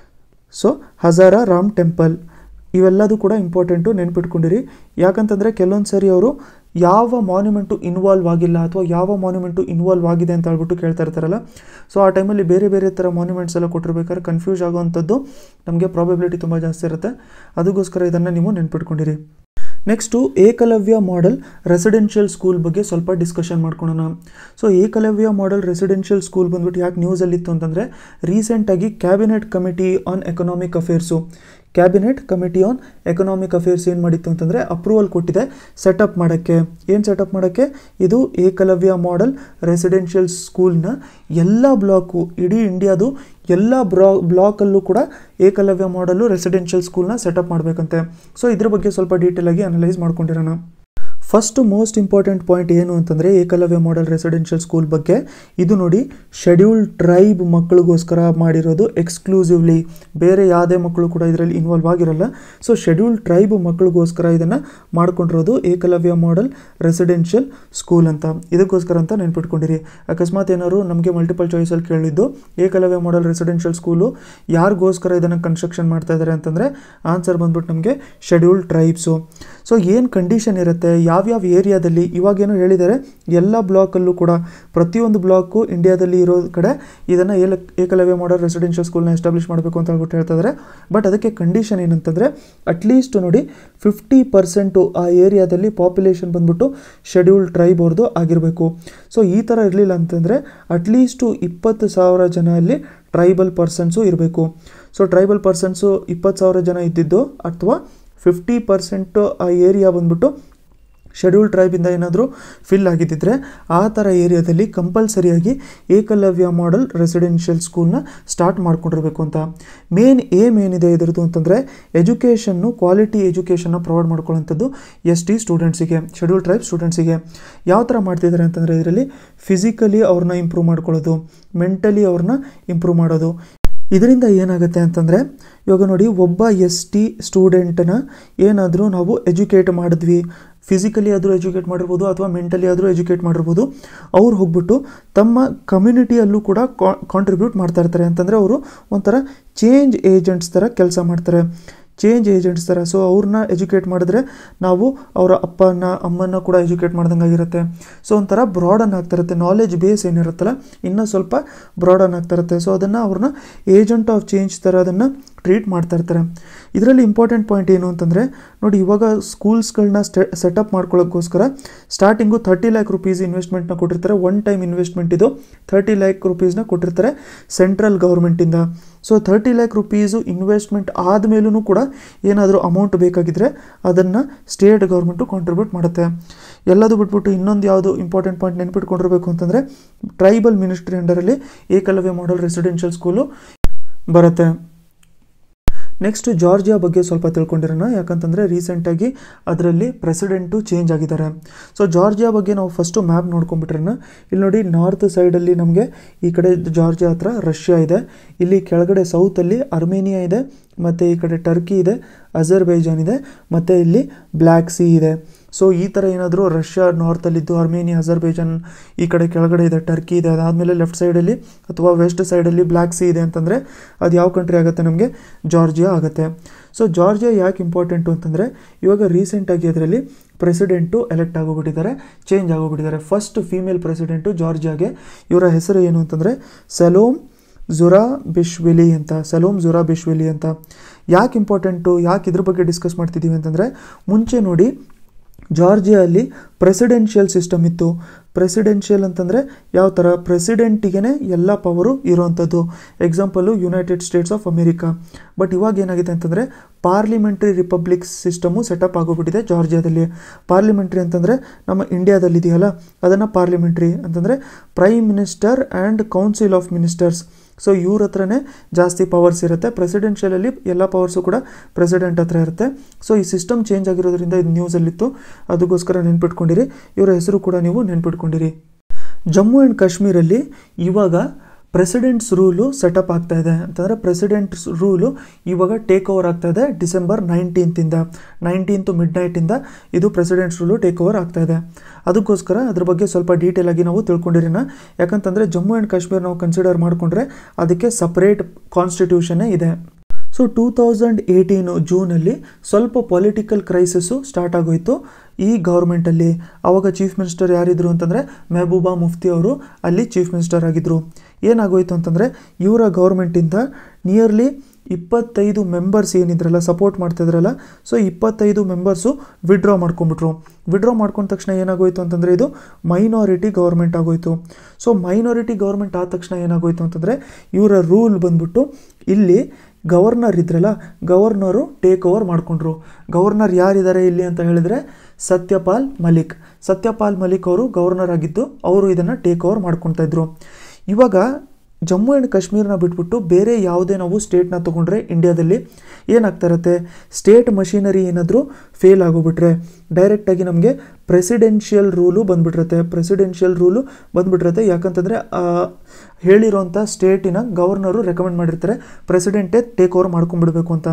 ಸೊ ಹಜಾರ ರಾಮ್ ಟೆಂಪಲ್ ಇವೆಲ್ಲದೂ ಕೂಡ ಇಂಪಾರ್ಟೆಂಟು ನೆನ್ಪಿಟ್ಕೊಂಡಿರಿ ಯಾಕಂತಂದರೆ ಕೆಲವೊಂದು ಸರಿ ಅವರು ಯಾವ ಮಾನ್ಯುಮೆಂಟು ಇನ್ವಾಲ್ವ್ ಆಗಿಲ್ಲ ಅಥವಾ ಯಾವ ಮಾನ್ಯುಮೆಂಟು ಇನ್ವಾಲ್ವ್ ಆಗಿದೆ ಅಂತ ಹೇಳ್ಬಿಟ್ಟು ಕೇಳ್ತಾ ಇರ್ತಾರಲ್ಲ ಸೊ ಆ ಟೈಮಲ್ಲಿ ಬೇರೆ ಬೇರೆ ಥರ ಮಾನ್ಯುಮೆಂಟ್ಸ್ ಎಲ್ಲ ಕೊಟ್ಟಿರ್ಬೇಕಾದ್ರೆ ಕನ್ಫ್ಯೂಸ್ ಆಗೋವಂಥದ್ದು ನಮಗೆ ಪ್ರಾಬಬಿಲಿಟಿ ತುಂಬ ಜಾಸ್ತಿ ಇರುತ್ತೆ ಅದಕ್ಕೋಸ್ಕರ ಇದನ್ನು ನೀವು ನೆನ್ಪಿಟ್ಕೊಂಡಿರಿ next Eklavya model residential school ಬಗ್ಗೆ ಸ್ವಲ್ಪ ಡಿಸ್ಕಷನ್ ಮಾಡ್ಕೊಳ್ಳೋಣ so Eklavya model residential school ಬಂದ್ಬಿಟ್ಟು ಯಾಕೆ ನ್ಯೂಸಲ್ಲಿತ್ತು ಅಂತಂದರೆ ರೀಸೆಂಟಾಗಿ cabinet committee on economic affairs cabinet committee on economic affairs ಏನು ಮಾಡಿತ್ತು ಅಂತಂದರೆ ಅಪ್ರೂವಲ್ ಕೊಟ್ಟಿದೆ ಸೆಟಪ್ ಮಾಡೋಕ್ಕೆ ಏನು ಸೆಟಪ್ ಮಾಡೋಕ್ಕೆ ಇದು ಏಕಲವ್ಯ ಮಾಡೆಲ್ ರೆಸಿಡೆನ್ಷಿಯಲ್ ಸ್ಕೂಲ್ನ ಎಲ್ಲ ಬ್ಲಾಕು ಇಡೀ ಇಂಡಿಯಾದು ಎಲ್ಲ ಬ್ರಾ ಬ್ಲಾಕಲ್ಲೂ ಕೂಡ ಏಕಲವ್ಯ ಮಾಡಲು ರೆಸಿಡೆನ್ಷಿಯಲ್ ಸ್ಕೂಲ್ನ ಸೆಟಪ್ ಮಾಡಬೇಕಂತೆ ಸೊ ಇದ್ರ ಬಗ್ಗೆ ಸ್ವಲ್ಪ ಡೀಟೇಲಾಗಿ ಅನಲೈಸ್ ಮಾಡ್ಕೊಂಡಿರೋಣ ಫಸ್ಟ್ ಮೋಸ್ಟ್ ಇಂಪಾರ್ಟೆಂಟ್ ಪಾಯಿಂಟ್ ಏನು ಅಂತಂದರೆ ಏಕಲವ್ಯ ಮಾಡೆಲ್ ರೆಸಿಡೆನ್ಷಿಯಲ್ ಸ್ಕೂಲ್ ಬಗ್ಗೆ ಇದು ನೋಡಿ ಶೆಡ್ಯೂಲ್ಡ್ ಟ್ರೈಬ್ ಮಕ್ಕಳಿಗೋಸ್ಕರ ಮಾಡಿರೋದು ಎಕ್ಸ್ಕ್ಲೂಸಿವ್ಲಿ ಬೇರೆ ಯಾವುದೇ ಮಕ್ಕಳು ಕೂಡ ಇದರಲ್ಲಿ ಇನ್ವಾಲ್ವ್ ಆಗಿರಲ್ಲ ಸೊ ಶೆಡ್ಯೂಲ್ಡ್ ಟ್ರೈಬ್ ಮಕ್ಕಳಿಗೋಸ್ಕರ ಇದನ್ನು ಮಾಡ್ಕೊಂಡಿರೋದು ಏಕಲವ್ಯ ಮಾಡೆಲ್ ರೆಸಿಡೆನ್ಷಿಯಲ್ ಸ್ಕೂಲ್ ಅಂತ ಇದಕ್ಕೋಸ್ಕರ ಅಂತ ನೆನ್ಪಿಟ್ಕೊಂಡಿರಿ ಅಕಸ್ಮಾತ್ ಏನಾದ್ರು ನಮಗೆ ಮಲ್ಟಿಪಲ್ ಚಾಯ್ಸಲ್ಲಿ ಕೇಳಿದ್ದು ಏಕಲವ್ಯ ಮಾಡೆಲ್ ರೆಸಿಡೆನ್ಷಿಯಲ್ ಸ್ಕೂಲು ಯಾರಿಗೋಸ್ಕರ ಇದನ್ನು ಕನ್ಸ್ಟ್ರಕ್ಷನ್ ಮಾಡ್ತಾ ಇದ್ದಾರೆ ಅಂತಂದರೆ ಆನ್ಸರ್ ಬಂದ್ಬಿಟ್ಟು ನಮಗೆ ಶೆಡ್ಯೂಲ್ಡ್ ಟ್ರೈಬ್ಸು ಸೊ ಏನು ಕಂಡೀಷನ್ ಇರುತ್ತೆ ಯಾವ್ಯಾವ ಏರಿಯಾದಲ್ಲಿ ಇವಾಗೇನು ಹೇಳಿದ್ದಾರೆ ಎಲ್ಲ ಬ್ಲಾಕಲ್ಲೂ ಕೂಡ ಪ್ರತಿಯೊಂದು ಬ್ಲಾಕು ಇಂಡಿಯಾದಲ್ಲಿ ಇರೋ ಕಡೆ ಇದನ್ನು ಏಲ ಏಕಲವ್ಯ ಮಾಡಲ್ ರೆಸಿಡೆನ್ಷಿಯಲ್ ಸ್ಕೂಲ್ನ ಎಸ್ಟಾಬ್ಲಿಷ್ ಮಾಡಬೇಕು ಅಂತ ಹೇಳ್ಬಿಟ್ಟು ಹೇಳ್ತಾ ಇದ್ದಾರೆ ಬಟ್ ಅದಕ್ಕೆ ಕಂಡೀಷನ್ ಏನಂತಂದರೆ ಅಟ್ಲೀಸ್ಟ್ ನೋಡಿ ಫಿಫ್ಟಿ ಪರ್ಸೆಂಟು ಆ ಏರಿಯಾದಲ್ಲಿ ಪಾಪ್ಯುಲೇಷನ್ ಬಂದ್ಬಿಟ್ಟು ಶೆಡ್ಯೂಲ್ಡ್ ಟ್ರೈಬ್ ಅವ್ರದ್ದು ಆಗಿರಬೇಕು ಸೊ ಈ ಥರ ಇರಲಿಲ್ಲ ಅಂತಂದರೆ ಅಟ್ಲೀಸ್ಟು ಇಪ್ಪತ್ತು ಸಾವಿರ ಜನ ಅಲ್ಲಿ ಟ್ರೈಬಲ್ ಪರ್ಸನ್ಸು ಇರಬೇಕು ಸೊ ಟ್ರೈಬಲ್ ಪರ್ಸನ್ಸು ಇಪ್ಪತ್ತು ಸಾವಿರ ಜನ ಇದ್ದಿದ್ದು ಅಥವಾ ಫಿಫ್ಟಿ ಪರ್ಸೆಂಟು ಆ ಏರಿಯಾ ಬಂದ್ಬಿಟ್ಟು ಶೆಡ್ಯೂಲ್ ಟ್ರೈಬಿಂದ ಏನಾದರೂ ಫಿಲ್ ಆಗಿದ್ದಿದ್ರೆ ಆ ಥರ ಏರಿಯಾದಲ್ಲಿ ಕಂಪಲ್ಸರಿಯಾಗಿ ಏಕಲವ್ಯ ಮಾಡೆಲ್ ರೆಸಿಡೆನ್ಷಿಯಲ್ ಸ್ಕೂಲ್ನ ಸ್ಟಾರ್ಟ್ ಮಾಡ್ಕೊಂಡಿರಬೇಕು ಅಂತ ಮೇನ್ ಏಮ್ ಏನಿದೆ ಇದರದ್ದು ಅಂತಂದರೆ ಎಜುಕೇಷನ್ನು ಕ್ವಾಲಿಟಿ ಎಜುಕೇಷನ್ನ ಪ್ರೊವೈಡ್ ಮಾಡ್ಕೊಳ್ಳೋಂಥದ್ದು ಎಸ್ ಟಿ ಸ್ಟೂಡೆಂಟ್ಸಿಗೆ ಶೆಡ್ಯೂಲ್ ಟ್ರೈಬ್ ಸ್ಟೂಡೆಂಟ್ಸಿಗೆ ಯಾವ ಥರ ಮಾಡ್ತಿದ್ದಾರೆ ಅಂತಂದರೆ ಇದರಲ್ಲಿ ಫಿಸಿಕಲಿ ಅವ್ರನ್ನ ಇಂಪ್ರೂವ್ ಮಾಡ್ಕೊಳ್ಳೋದು ಮೆಂಟಲಿ ಅವ್ರನ್ನ ಇಂಪ್ರೂವ್ ಮಾಡೋದು ಇದರಿಂದ ಏನಾಗುತ್ತೆ ಅಂತಂದರೆ ಇವಾಗ ನೋಡಿ ಒಬ್ಬ ಎಸ್ ಟಿ ಸ್ಟೂಡೆಂಟನ್ನ ಏನಾದರೂ ನಾವು ಎಜುಕೇಟ್ ಮಾಡಿದ್ವಿ ಫಿಸಿಕಲಿ ಆದರೂ ಎಜುಕೇಟ್ ಮಾಡಿರ್ಬೋದು ಅಥವಾ ಮೆಂಟಲಿ ಆದರೂ ಎಜುಕೇಟ್ ಮಾಡಿರ್ಬೋದು ಅವ್ರು ಹೋಗ್ಬಿಟ್ಟು ತಮ್ಮ ಕಮ್ಯುನಿಟಿಯಲ್ಲೂ ಕೂಡ ಕಾಂಟ್ರಿಬ್ಯೂಟ್ ಮಾಡ್ತಾ ಇರ್ತಾರೆ ಅಂತಂದರೆ ಅವರು ಒಂಥರ ಚೇಂಜ್ ಏಜೆಂಟ್ಸ್ ಥರ ಕೆಲಸ ಮಾಡ್ತಾರೆ ಚೇಂಜ್ ಏಜೆಂಟ್ಸ್ ಥರ ಸೊ ಅವ್ರನ್ನ ಎಜುಕೇಟ್ ಮಾಡಿದ್ರೆ ನಾವು ಅವರ ಅಪ್ಪನ ಅಮ್ಮನ ಕೂಡ ಎಜುಕೇಟ್ ಮಾಡ್ದಂಗೆ ಆಗಿರುತ್ತೆ ಸೊ ಒಂಥರ ಬ್ರಾಡನ್ ಆಗ್ತಾ ಇರುತ್ತೆ ನಾಲೆಜ್ ಬೇಸ್ ಏನಿರುತ್ತಲ್ಲ ಇನ್ನೂ ಸ್ವಲ್ಪ ಬ್ರಾಡನ್ ಆಗ್ತಾ ಇರುತ್ತೆ ಸೊ ಅದನ್ನು ಅವ್ರನ್ನ ಏಜೆಂಟ್ ಆಫ್ ಚೇಂಜ್ ಥರ ಅದನ್ನು ಟ್ರೀಟ್ ಮಾಡ್ತಾ ಇರ್ತಾರೆ ಇದರಲ್ಲಿ ಇಂಪಾರ್ಟೆಂಟ್ ಪಾಯಿಂಟ್ ಏನು ಅಂತಂದರೆ ನೋಡಿ ಇವಾಗ ಸ್ಕೂಲ್ಸ್ಗಳನ್ನ ಸ್ಟೆ ಸೆಟಪ್ ಮಾಡ್ಕೊಳ್ಳೋಕ್ಕೋಸ್ಕರ ಸ್ಟಾರ್ಟಿಂಗು ತರ್ಟಿ ಲ್ಯಾಕ್ ರುಪೀಸ್ ಇನ್ವೆಸ್ಟ್ಮೆಂಟ್ನ ಕೊಟ್ಟಿರ್ತಾರೆ ಒನ್ ಟೈಮ್ ಇನ್ವೆಸ್ಟ್ಮೆಂಟ್ ಇದು ತರ್ಟಿ ಲ್ಯಾಕ್ ರುಪೀಸ್ನ ಕೊಟ್ಟಿರ್ತಾರೆ ಸೆಂಟ್ರಲ್ ಗೌರ್ಮೆಂಟಿಂದ so thirty lakh rupees investment ಆದಮೇಲೂ ಕೂಡ ಏನಾದರೂ ಅಮೌಂಟ್ ಬೇಕಾಗಿದ್ದರೆ ಅದನ್ನು ಸ್ಟೇಟ್ ಗೌರ್ಮೆಂಟು ಕಾಂಟ್ರಿಬ್ಯೂಟ್ ಮಾಡುತ್ತೆ ಎಲ್ಲದು ಬಿಟ್ಬಿಟ್ಟು ಇನ್ನೊಂದು ಯಾವುದು ಇಂಪಾರ್ಟೆಂಟ್ ಪಾಯಿಂಟ್ ನೆನ್ಪಿಟ್ಕೊಂಡಿರಬೇಕು ಅಂತಂದರೆ ಟ್ರೈಬಲ್ ಮಿನಿಸ್ಟ್ರಿ ಅಂಡರಲ್ಲಿ ಏಕಲವ್ಯ ಮಾಡಲ್ ರೆಸಿಡೆನ್ಷಿಯಲ್ ಸ್ಕೂಲು ಬರುತ್ತೆ ನೆಕ್ಸ್ಟ್ ಜಾರ್ಜಿಯಾ ಬಗ್ಗೆ ಸ್ವಲ್ಪ ತಿಳ್ಕೊಂಡಿರೋಣ ಯಾಕಂತಂದರೆ ರೀಸೆಂಟಾಗಿ ಅದರಲ್ಲಿ ಪ್ರೆಸಿಡೆಂಟು ಚೇಂಜ್ ಆಗಿದ್ದಾರೆ ಸೊ ಜಾರ್ಜಿಯಾ ಬಗ್ಗೆ ನಾವು ಫಸ್ಟು ಮ್ಯಾಪ್ ನೋಡ್ಕೊಂಡ್ಬಿಟ್ರನ ಇಲ್ಲಿ ನೋಡಿ ನಾರ್ತ್ ಸೈಡಲ್ಲಿ ನಮಗೆ ಈ ಕಡೆ ಜಾರ್ಜಿಯಾ ಹತ್ರ ರಷ್ಯಾ ಇದೆ ಇಲ್ಲಿ ಕೆಳಗಡೆ ಸೌತಲ್ಲಿ ಅರ್ಮೇನಿಯಾ ಇದೆ ಮತ್ತು ಈ ಕಡೆ ಟರ್ಕಿ ಇದೆ ಅಜರ್ಬೈಜಾನ್ ಇದೆ ಮತ್ತು ಇಲ್ಲಿ ಬ್ಲ್ಯಾಕ್ ಸಿ ಇದೆ ಸೊ ಈ ಥರ ಏನಾದರೂ ರಷ್ಯಾ ನಾರ್ತಲ್ಲಿದ್ದು ಅರ್ಮೇನಿಯಾ ಅಜರ್ಬೈಜಾನ್ ಈ ಕಡೆ ಕೆಳಗಡೆ ಇದೆ ಟರ್ಕಿ ಇದೆ ಅದಾದಮೇಲೆ ಲೆಫ್ಟ್ ಸೈಡಲ್ಲಿ ಅಥವಾ ವೆಸ್ಟ್ ಸೈಡಲ್ಲಿ ಬ್ಲ್ಯಾಕ್ ಸಿ ಇದೆ ಅಂತಂದರೆ ಅದು ಯಾವ ಕಂಟ್ರಿ ಆಗುತ್ತೆ ನಮಗೆ ಜಾರ್ಜಿಯಾ ಆಗುತ್ತೆ ಸೊ ಜಾರ್ಜಿಯಾ ಯಾಕೆ ಇಂಪಾರ್ಟೆಂಟು ಅಂತಂದರೆ ಇವಾಗ ರೀಸೆಂಟಾಗಿ ಅದರಲ್ಲಿ ಪ್ರೆಸಿಡೆಂಟು ಎಲೆಕ್ಟ್ ಆಗೋಗ್ಬಿಟ್ಟಿದ್ದಾರೆ ಚೇಂಜ್ ಆಗೋಗ್ಬಿಟ್ಟಿದ್ದಾರೆ ಫಸ್ಟ್ ಫೀಮೇಲ್ ಪ್ರೆಸಿಡೆಂಟು ಜಾರ್ಜಿಯಾಗೆ ಇವರ ಹೆಸರು ಏನು ಅಂತಂದರೆ ಸೆಲೋಮ್ ಜುರಾ ಬಿಶ್ವೆಲಿ ಅಂತ ಸಲೋಮ್ ಜುರಾ ಬಿಶ್ವೆಲಿ ಅಂತ ಯಾಕೆ ಇಂಪಾರ್ಟೆಂಟು ಯಾಕೆ ಇದ್ರ ಬಗ್ಗೆ ಡಿಸ್ಕಸ್ ಮಾಡ್ತಿದ್ದೀವಿ ಅಂತಂದರೆ ಮುಂಚೆ ನೋಡಿ ಜಾರ್ಜಿಯಲ್ಲಿ ಪ್ರೆಸಿಡೆನ್ಷಿಯಲ್ ಸಿಸ್ಟಮ್ ಇತ್ತು ಪ್ರೆಸಿಡೆನ್ಷಿಯಲ್ ಅಂತಂದರೆ ಯಾವ ಥರ ಪ್ರೆಸಿಡೆಂಟಿಗೆ ಎಲ್ಲ ಪವರು ಇರೋವಂಥದ್ದು example United States of America but ಇವಾಗ ಏನಾಗಿದೆ ಅಂತಂದರೆ ಪಾರ್ಲಿಮೆಂಟ್ರಿ ರಿಪಬ್ಲಿಕ್ ಸಿಸ್ಟಮು ಸೆಟಪ್ ಆಗೋಗ್ಬಿಟ್ಟಿದೆ ಜಾರ್ಜಿಯಾದಲ್ಲಿ ಪಾರ್ಲಿಮೆಂಟ್ರಿ ಅಂತಂದರೆ ನಮ್ಮ ಇಂಡಿಯಾದಲ್ಲಿ ಇದೆಯಲ್ಲ ಅದನ್ನು ಪಾರ್ಲಿಮೆಂಟ್ರಿ ಅಂತಂದರೆ prime minister and council of ministers so ಇವ್ರ ಹತ್ರನೇ ಜಾಸ್ತಿ ಪವರ್ಸ್ ಇರುತ್ತೆ ಪ್ರೆಸಿಡೆನ್ಷಿಯಲಲ್ಲಿ ಎಲ್ಲ ಪವರ್ಸು ಕೂಡ ಪ್ರೆಸಿಡೆಂಟ್ ಹತ್ರ ಇರುತ್ತೆ ಸೊ ಈ ಸಿಸ್ಟಮ್ ಚೇಂಜ್ ಆಗಿರೋದ್ರಿಂದ ಇದು ನ್ಯೂಸಲ್ಲಿತ್ತು ಅದಕ್ಕೋಸ್ಕರ ನೆನ್ಪಿಟ್ಕೊಂಡಿರಿ ಇವರ ಹೆಸರು ಕೂಡ ನೀವು ನೆನ್ಪಿಟ್ಕೊಂಡಿರಿ ಜಮ್ಮು ಆ್ಯಂಡ್ ಕಾಶ್ಮೀರಲ್ಲಿ ಇವಾಗ ಪ್ರೆಸಿಡೆಂಟ್ಸ್ ರೂಲು ಸೆಟಪ್ ಆಗ್ತಾ ಇದೆ ಅಂತಂದರೆ ಪ್ರೆಸಿಡೆಂಟ್ಸ್ ರೂಲು ಇವಾಗ ಟೇಕ್ ಓವರ್ ಆಗ್ತಾ ಇದೆ ಡಿಸೆಂಬರ್ ನೈನ್ಟೀನ್ತಿಂದ ನೈನ್ಟೀನ್ತು ಮಿಡ್ ನೈಟಿಂದ ಇದು ಪ್ರೆಸಿಡೆಂಟ್ಸ್ ರೂಲು ಟೇಕ್ ಓವರ್ ಆಗ್ತಾ ಇದೆ ಅದಕ್ಕೋಸ್ಕರ ಅದ್ರ ಬಗ್ಗೆ ಸ್ವಲ್ಪ ಡೀಟೇಲ್ ಆಗಿ ನಾವು ತಿಳ್ಕೊಂಡಿರೋಣ ಯಾಕಂತಂದರೆ ಜಮ್ಮು ಆ್ಯಂಡ್ ಕಾಶ್ಮೀರ್ ನಾವು ಕನ್ಸಿಡರ್ ಮಾಡಿಕೊಂಡ್ರೆ ಅದಕ್ಕೆ ಸಪ್ರೇಟ್ ಕಾನ್ಸ್ಟಿಟ್ಯೂಷನ್ನೇ ಇದೆ ಸೊ ಟೂ ತೌಸಂಡ್ ಏಯ್ಟೀನು ಜೂನಲ್ಲಿ ಸ್ವಲ್ಪ ಪೊಲಿಟಿಕಲ್ ಕ್ರೈಸಿಸ್ಸು ಸ್ಟಾರ್ಟ್ ಆಗೋಯಿತು ಈ ಗೌರ್ಮೆಂಟಲ್ಲಿ ಆವಾಗ ಚೀಫ್ ಮಿನಿಸ್ಟರ್ ಯಾರಿದ್ರು ಅಂತಂದರೆ ಮೆಹಬೂಬಾ ಮುಫ್ತಿ ಅವರು ಅಲ್ಲಿ ಚೀಫ್ ಮಿನಿಸ್ಟರ್ ಆಗಿದ್ದರು ಏನಾಗೋಯಿತು ಅಂತಂದರೆ ಇವರ ಗೌರ್ಮೆಂಟಿಂದ ನಿಯರ್ಲಿ ಇಪ್ಪತ್ತೈದು ಮೆಂಬರ್ಸ್ ಏನಿದ್ರಲ್ಲ ಸಪೋರ್ಟ್ ಮಾಡ್ತಿದ್ರಲ್ಲ ಸೊ ಇಪ್ಪತ್ತೈದು ಮೆಂಬರ್ಸು ವಿಡ್ರಾ ಮಾಡ್ಕೊಂಬಿಟ್ರು ವಿಡ್ರಾ ಮಾಡ್ಕೊಂಡ ತಕ್ಷಣ ಏನಾಗೋಯಿತು ಅಂತಂದರೆ ಇದು ಮೈನಾರಿಟಿ ಗೌರ್ಮೆಂಟ್ ಆಗೋಯಿತು ಸೊ ಮೈನಾರಿಟಿ ಗೌರ್ಮೆಂಟ್ ಆದ ತಕ್ಷಣ ಏನಾಗೋಯಿತು ಅಂತಂದರೆ ಇವರ ರೂಲ್ ಬಂದ್ಬಿಟ್ಟು ಇಲ್ಲಿ ಗವರ್ನರ್ ಇದ್ರಲ್ಲ ಗವರ್ನರು ಟೇಕ್ ಓವರ್ ಮಾಡಿಕೊಂಡ್ರು ಗವರ್ನರ್ ಯಾರಿದ್ದಾರೆ ಇಲ್ಲಿ ಅಂತ ಹೇಳಿದರೆ ಸತ್ಯಪಾಲ್ ಮಲಿಕ್ ಸತ್ಯಪಾಲ್ ಮಲಿಕ್ ಅವರು ಗವರ್ನರ್ ಆಗಿದ್ದು ಅವರು ಇದನ್ನು ಟೇಕ್ ಓವರ್ ಮಾಡ್ಕೊತಾ ಇದ್ರು ಇವಾಗ ಜಮ್ಮು ಆ್ಯಂಡ್ ಕಾಶ್ಮೀರನ ಬಿಟ್ಬಿಟ್ಟು ಬೇರೆ ಯಾವುದೇ ನಾವು ಸ್ಟೇಟ್ನ ತೊಗೊಂಡ್ರೆ ಇಂಡಿಯಾದಲ್ಲಿ ಏನಾಗ್ತಾ ಇರುತ್ತೆ ಸ್ಟೇಟ್ ಮಷಿನರಿ ಏನಾದರೂ ಫೇಲ್ ಆಗೋಗ್ಬಿಟ್ರೆ ಡೈರೆಕ್ಟಾಗಿ ನಮಗೆ ಪ್ರೆಸಿಡೆನ್ಷಿಯಲ್ ರೂಲು ಬಂದ್ಬಿಟ್ಟಿರುತ್ತೆ ಪ್ರೆಸಿಡೆನ್ಷಿಯಲ್ ರೂಲು ಬಂದ್ಬಿಟ್ಟಿರುತ್ತೆ ಯಾಕಂತಂದರೆ ಹೇಳಿರೋಂಥ ಸ್ಟೇಟಿನ ಗವರ್ನರು ರೆಕಮೆಂಡ್ ಮಾಡಿರ್ತಾರೆ ಪ್ರೆಸಿಡೆಂಟೇ ಟೇಕ್ ಓವರ್ ಮಾಡ್ಕೊಂಡ್ಬಿಡ್ಬೇಕು ಅಂತ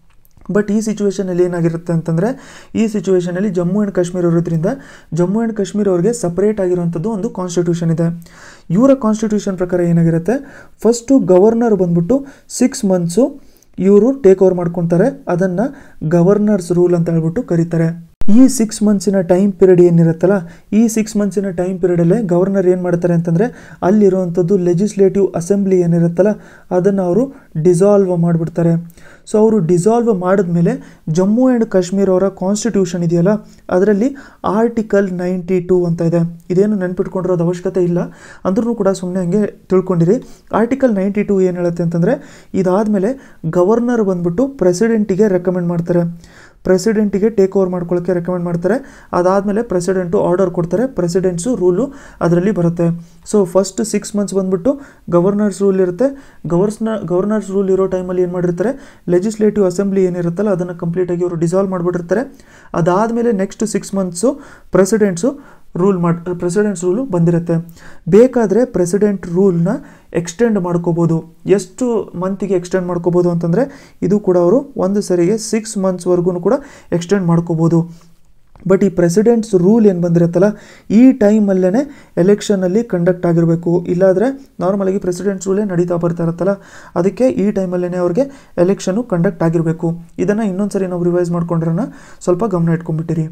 ಬಟ್ ಈ ಸಿಚುವೇಷನಲ್ಲಿ ಏನಾಗಿರುತ್ತೆ ಅಂತಂದರೆ ಈ ಸಿಚುವೇಷನಲ್ಲಿ ಜಮ್ಮು ಆ್ಯಂಡ್ ಕಾಶ್ಮೀರ ಇರೋದ್ರಿಂದ ಜಮ್ಮು ಆ್ಯಂಡ್ ಕಾಶ್ಮೀರ ಅವ್ರಿಗೆ ಸಪ್ರೇಟ್ ಆಗಿರೋಂಥದ್ದು ಒಂದು ಕಾನ್ಸ್ಟಿಟ್ಯೂಷನ್ ಇದೆ ಇವರ ಕಾನ್ಸ್ಟಿಟ್ಯೂಷನ್ ಪ್ರಕಾರ ಏನಾಗಿರುತ್ತೆ ಫಸ್ಟು ಗವರ್ನರ್ ಬಂದ್ಬಿಟ್ಟು ಸಿಕ್ಸ್ ಮಂತ್ಸು ಇವರು ಟೇಕ್ ಓವರ್ ಮಾಡ್ಕೊತಾರೆ ಅದನ್ನು ಗವರ್ನರ್ಸ್ ರೂಲ್ ಅಂತ ಹೇಳ್ಬಿಟ್ಟು ಕರೀತಾರೆ ಈ ಸಿಕ್ಸ್ ಮಂತ್ಸಿನ ಟೈಮ್ ಪೀರಿಯಡ್ ಏನಿರುತ್ತಲ್ಲ ಈ ಸಿಕ್ಸ್ ಮಂತ್ಸಿನ ಟೈಮ್ ಪೀರಿಯಡಲ್ಲೇ ಗವರ್ನರ್ ಏನು ಮಾಡ್ತಾರೆ ಅಂತಂದರೆ ಅಲ್ಲಿರುವಂಥದ್ದು ಲೆಜಿಸ್ಲೇಟಿವ್ ಅಸೆಂಬ್ಲಿ ಏನಿರುತ್ತಲ್ಲ ಅದನ್ನು ಅವರು ಡಿಸಾಲ್ವ್ ಮಾಡಿಬಿಡ್ತಾರೆ ಸೊ ಅವರು ಡಿಸಾಲ್ವ್ ಮಾಡಿದ್ಮೇಲೆ ಜಮ್ಮು ಆ್ಯಂಡ್ ಕಾಶ್ಮೀರ ಅವರ ಕಾನ್ಸ್ಟಿಟ್ಯೂಷನ್ ಇದೆಯಲ್ಲ ಅದರಲ್ಲಿ ಆರ್ಟಿಕಲ್ ನೈಂಟಿ ಟೂ ಅಂತ ಇದೆ ಇದೇನು ನೆನ್ಪಿಟ್ಕೊಂಡಿರೋದು ಅವಶ್ಯಕತೆ ಇಲ್ಲ ಅಂದ್ರೂ ಕೂಡ ಸುಮ್ಮನೆ ಹಂಗೆ ತಿಳ್ಕೊಂಡಿರಿ ಆರ್ಟಿಕಲ್ ನೈಂಟಿ ಟೂ ಏನು ಹೇಳುತ್ತೆ ಅಂತಂದರೆ ಇದಾದಮೇಲೆ ಗವರ್ನರ್ ಬಂದ್ಬಿಟ್ಟು ಪ್ರೆಸಿಡೆಂಟಿಗೆ ರೆಕಮೆಂಡ್ ಮಾಡ್ತಾರೆ ಪ್ರೆಸಿಡೆಂಟಿಗೆ ಟೇಕ್ ಓವರ್ ಮಾಡ್ಕೊಳ್ಳೋಕ್ಕೆ ರೆಕಮೆಂಡ್ ಮಾಡ್ತಾರೆ ಅದಾದಮೇಲೆ ಪ್ರೆಸಿಡೆಂಟು ಆರ್ಡರ್ ಕೊಡ್ತಾರೆ ಪ್ರೆಸಿಡೆಂಟ್ಸು ರೂಲು ಅದರಲ್ಲಿ ಬರುತ್ತೆ ಸೊ ಫಸ್ಟ್ ಸಿಕ್ಸ್ ಮಂತ್ಸ್ ಬಂದ್ಬಿಟ್ಟು ಗವರ್ನರ್ಸ್ ರೂಲ್ ಇರುತ್ತೆ ಗವರ್ಸ್ನ ಗವರ್ನರ್ಸ್ ರೂಲ್ ಇರೋ ಟೈಮಲ್ಲಿ ಏನು ಮಾಡಿರ್ತಾರೆ ಲೆಜಿಸ್ಲೇಟಿವ್ ಅಸೆಂಬ್ಲಿ ಏನಿರುತ್ತಲ್ಲ ಅದನ್ನು ಕಂಪ್ಲೀಟಾಗಿ ಅವರು ಡಿಸಾಲ್ವ್ ಮಾಡಿಬಿಟ್ಟಿರ್ತಾರೆ ಅದಾದಮೇಲೆ next six months president's rule ಮಾಡಿ ಪ್ರೆಸಿಡೆಂಟ್ಸ್ ರೂಲು ಬಂದಿರುತ್ತೆ ಬೇಕಾದರೆ ಪ್ರೆಸಿಡೆಂಟ್ ರೂಲ್ನ ಎಕ್ಸ್ಟೆಂಡ್ ಮಾಡ್ಕೋಬೋದು ಎಷ್ಟು ಮಂತಿಗೆ ಎಕ್ಸ್ಟೆಂಡ್ ಮಾಡ್ಕೋಬೋದು ಅಂತಂದರೆ ಇದು ಕೂಡ ಅವರು ಒಂದು ಸರಿಗೆ ಸಿಕ್ಸ್ ಮಂತ್ಸ್ವರೆಗೂ ಕೂಡ ಎಕ್ಸ್ಟೆಂಡ್ ಮಾಡ್ಕೋಬೋದು ಬಟ್ ಈ ಪ್ರೆಸಿಡೆಂಟ್ಸ್ ರೂಲ್ ಏನು ಬಂದಿರುತ್ತಲ್ಲ ಈ ಟೈಮಲ್ಲೇ ಎಲೆಕ್ಷನಲ್ಲಿ ಕಂಡಕ್ಟ್ ಆಗಿರಬೇಕು ಇಲ್ಲಾಂದರೆ ನಾರ್ಮಲಾಗಿ ಪ್ರೆಸಿಡೆಂಟ್ಸ್ ರೂಲೇ ನಡೀತಾ ಬರ್ತಾ ಇರುತ್ತಲ್ಲ ಅದಕ್ಕೆ ಈ ಟೈಮಲ್ಲೇ ಅವ್ರಿಗೆ ಎಲೆಕ್ಷನ್ನು ಕಂಡಕ್ಟ್ ಆಗಿರಬೇಕು ಇದನ್ನು ಇನ್ನೊಂದ್ಸರಿ ನಾವು ರಿವೈಸ್ ಮಾಡ್ಕೊಂಡ್ರನ್ನ ಸ್ವಲ್ಪ ಗಮನ ಇಟ್ಕೊಂಡ್ಬಿಟ್ಟಿರಿ